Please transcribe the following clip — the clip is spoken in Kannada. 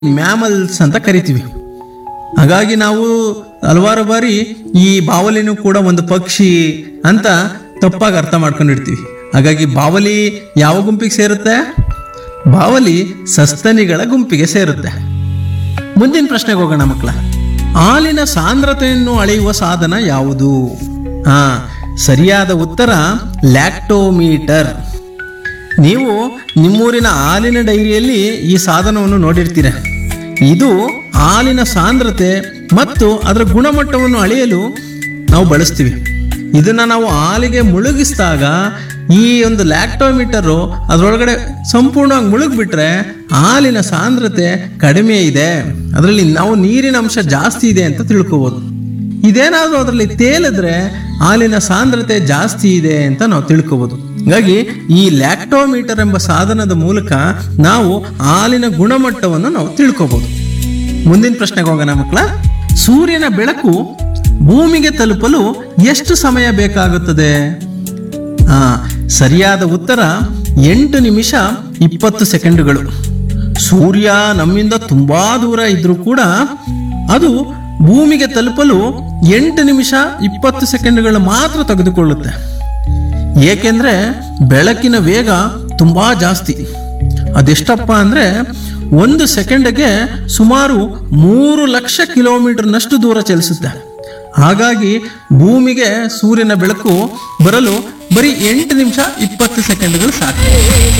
ಮ್ಯಾಮಲ್ಸ್ ಅಂತ ಕರಿತೀವಿ ಹಾಗಾಗಿ ನಾವು ಹಲವಾರು ಬಾರಿ ಈ ಬಾವಲಿನೂ ಕೂಡ ಒಂದು ಪಕ್ಷಿ ಅಂತ ತಪ್ಪಾಗಿ ಅರ್ಥ ಮಾಡ್ಕೊಂಡಿರ್ತೀವಿ ಹಾಗಾಗಿ ಬಾವಲಿ ಯಾವ ಗುಂಪಿಗೆ ಸೇರುತ್ತೆ ಬಾವಲಿ ಸಸ್ತನಿಗಳ ಗುಂಪಿಗೆ ಸೇರುತ್ತೆ ಮುಂದಿನ ಪ್ರಶ್ನೆಗೆ ಹೋಗೋಣ ಮಕ್ಕಳ ಹಾಲಿನ ಸಾಂದ್ರತೆಯನ್ನು ಅಳೆಯುವ ಸಾಧನ ಯಾವುದು ಹಾ ಸರಿಯಾದ ಉತ್ತರ ಲ್ಯಾಕ್ಟೋಮೀಟರ್ ನೀವು ನಿಮ್ಮೂರಿನ ಹಾಲಿನ ಡೈರಿಯಲ್ಲಿ ಈ ಸಾಧನವನ್ನು ನೋಡಿರ್ತೀರ ಇದು ಹಾಲಿನ ಸಾಂದ್ರತೆ ಮತ್ತು ಅದರ ಗುಣಮಟ್ಟವನ್ನು ಅಳೆಯಲು ನಾವು ಬಳಸ್ತೀವಿ ಇದನ್ನ ನಾವು ಹಾಲಿಗೆ ಮುಳುಗಿಸಿದಾಗ ಈ ಒಂದು ಲ್ಯಾಕ್ಟೋಮೀಟರು ಅದರೊಳಗಡೆ ಸಂಪೂರ್ಣವಾಗಿ ಮುಳುಗ್ಬಿಟ್ರೆ ಹಾಲಿನ ಸಾಂದ್ರತೆ ಕಡಿಮೆ ಇದೆ ಅದರಲ್ಲಿ ನಾವು ನೀರಿನ ಅಂಶ ಜಾಸ್ತಿ ಇದೆ ಅಂತ ತಿಳ್ಕೊಬೋದು ಇದೇನಾದರೂ ಅದರಲ್ಲಿ ತೇಲಿದ್ರೆ ಹಾಲಿನ ಸಾಂದ್ರತೆ ಜಾಸ್ತಿ ಇದೆ ಅಂತ ನಾವು ತಿಳ್ಕೊಬೋದು ಹಾಗಾಗಿ ಈ ಲ್ಯಾಕ್ಟೋಮೀಟರ್ ಎಂಬ ಸಾಧನದ ಮೂಲಕ ನಾವು ಹಾಲಿನ ಗುಣಮಟ್ಟವನ್ನು ನಾವು ತಿಳ್ಕೊಬೋದು ಮುಂದಿನ ಪ್ರಶ್ನೆಗೆ ಹೋಗೋಣ ಮಕ್ಕಳ ಸೂರ್ಯನ ಬೆಳಕು ಭೂಮಿಗೆ ತಲುಪಲು ಎಷ್ಟು ಸಮಯ ಬೇಕಾಗುತ್ತದೆ ಆ ಸರಿಯಾದ ಉತ್ತರ ಎಂಟು ನಿಮಿಷ ಇಪ್ಪತ್ತು ಸೆಕೆಂಡುಗಳು ಸೂರ್ಯ ನಮ್ಮಿಂದ ತುಂಬಾ ದೂರ ಇದ್ರೂ ಕೂಡ ಅದು ಭೂಮಿಗೆ ತಲುಪಲು ಎಂಟು ನಿಮಿಷ ಇಪ್ಪತ್ತು ಸೆಕೆಂಡುಗಳು ಮಾತ್ರ ತೆಗೆದುಕೊಳ್ಳುತ್ತೆ ಏಕೆಂದ್ರೆ ಬೆಳಕಿನ ವೇಗ ತುಂಬಾ ಜಾಸ್ತಿ ಅದೆಷ್ಟಪ್ಪ ಅಂದ್ರೆ ಒಂದು ಸೆಕೆಂಡ್ಗೆ ಸುಮಾರು ಮೂರು ಲಕ್ಷ ಕಿಲೋಮೀಟರ್ನಷ್ಟು ದೂರ ಚಲಿಸುತ್ತೆ ಹಾಗಾಗಿ ಭೂಮಿಗೆ ಸೂರ್ಯನ ಬೆಳಕು ಬರಲು ಬರೀ ಎಂಟು ನಿಮಿಷ ಇಪ್ಪತ್ತು ಸೆಕೆಂಡ್ಗಳು ಸಾಕು